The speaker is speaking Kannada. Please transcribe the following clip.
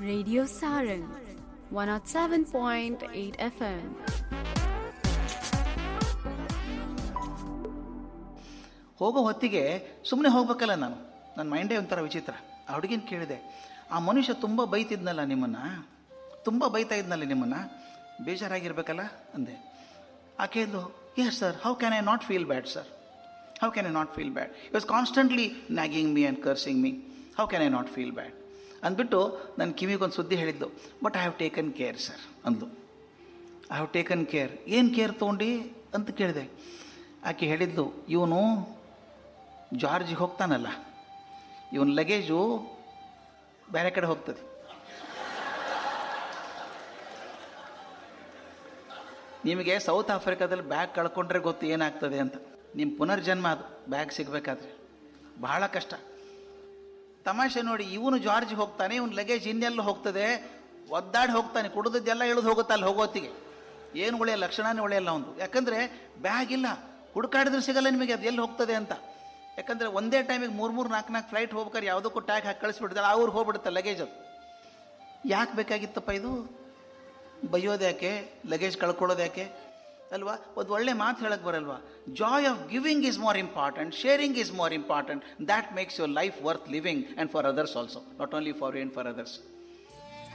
Radio Saran 107.8 FM. ಹೋಗೋ ಹೊತ್ತಿಗೆ ಸುಮ್ಮನೆ ಹೋಗ್ಬೇಕಲ್ಲ ನಾನು ನನ್ನ ಮೈಂಡೇ ಒಂಥರ ವಿಚಿತ್ರ ಆ ಹುಡುಗಿನ ಕೇಳಿದೆ ಆ ಮನುಷ್ಯ ತುಂಬ ಬೈತಿದ್ನಲ್ಲ ನಿಮ್ಮನ್ನು ತುಂಬ ಬೈತಾ ಇದ್ನಲ್ಲ ನಿಮ್ಮನ್ನು ಬೇಜಾರಾಗಿರ್ಬೇಕಲ್ಲ ಅಂದೆ ಆಕೆಂದು yes sir how can I not feel bad sir how can I not feel bad it was constantly nagging me and cursing me how can I not feel bad ಅಂದ್ಬಿಟ್ಟು ನನ್ನ ಕಿವಿಗೊಂದು ಸುದ್ದಿ ಹೇಳಿದ್ದು but I have taken care sir ಅಂದು ಐ ಹ್ಯಾವ್ ಟೇಕನ್ ಕೇರ್ ಏನು ಕೇರ್ ತೊಗೊಂಡು ಅಂತ ಕೇಳಿದೆ ಆಕೆ ಹೇಳಿದ್ದು ಇವನು ಜಾರ್ಜಿಗೆ ಹೋಗ್ತಾನಲ್ಲ ಇವನ ಲಗೇಜು ಬೇರೆ ಕಡೆ ಹೋಗ್ತದೆ ನಿಮಗೆ ಸೌತ್ ಆಫ್ರಿಕಾದಲ್ಲಿ ಬ್ಯಾಗ್ ಕಳ್ಕೊಂಡ್ರೆ ಗೊತ್ತು ಏನಾಗ್ತದೆ ಅಂತ ನಿಮ್ಮ ಪುನರ್ಜನ್ಮ ಅದು ಬ್ಯಾಗ್ ಸಿಗಬೇಕಾದ್ರೆ ಬಹಳ ಕಷ್ಟ ತಮಾಷೆ ನೋಡಿ ಇವನು ಜಾರ್ಜ್ ಹೋಗ್ತಾನೆ ಇವನು ಲಗೇಜ್ ಇನ್ನೆಲ್ಲ ಹೋಗ್ತದೆ ಒದ್ದಾಡಿ ಹೋಗ್ತಾನೆ ಕುಡಿದದ್ದೆಲ್ಲ ಇಳಿದು ಹೋಗುತ್ತೆ ಅಲ್ಲಿ ಹೋಗೋತ್ತಿಗೆ ಏನು ಉಳಿಯ ಲಕ್ಷಣನೇ ಉಳಿಯಲ್ಲ ಒಂದು ಯಾಕಂದರೆ ಬ್ಯಾಗ್ ಇಲ್ಲ ಹುಡುಕಾಡಿದ್ರೆ ಸಿಗಲ್ಲ ನಿಮಗೆ ಅದು ಎಲ್ಲಿ ಹೋಗ್ತದೆ ಅಂತ ಯಾಕಂದರೆ ಒಂದೇ ಟೈಮಿಗೆ ಮೂರು ಮೂರು ನಾಲ್ಕು ನಾಲ್ಕು ಫ್ಲೈಟ್ ಹೋಗ್ಬೇಕಾದ್ರೆ ಯಾವುದಕ್ಕೂ ಟ್ಯಾಗ್ ಹಾಕಿ ಕಳಿಸ್ಬಿಡ್ತಾರೆ ಆ ಊರಿಗೆ ಹೋಗ್ಬಿಡುತ್ತೆ ಲಗೇಜ್ ಅದು ಯಾಕೆ ಬೇಕಾಗಿತ್ತಪ್ಪ ಇದು ಬೈಯೋದು ಯಾಕೆ ಲಗೇಜ್ ಕಳ್ಕೊಳ್ಳೋದು ಯಾಕೆ ಅಲ್ವಾ ಒಂದು ಒಳ್ಳೆ ಮಾತು ಹೇಳಕ್ಕೆ ಬರಲ್ವಾ joy of giving is more important sharing is more important that makes your life worth living and for others also not only for you and for others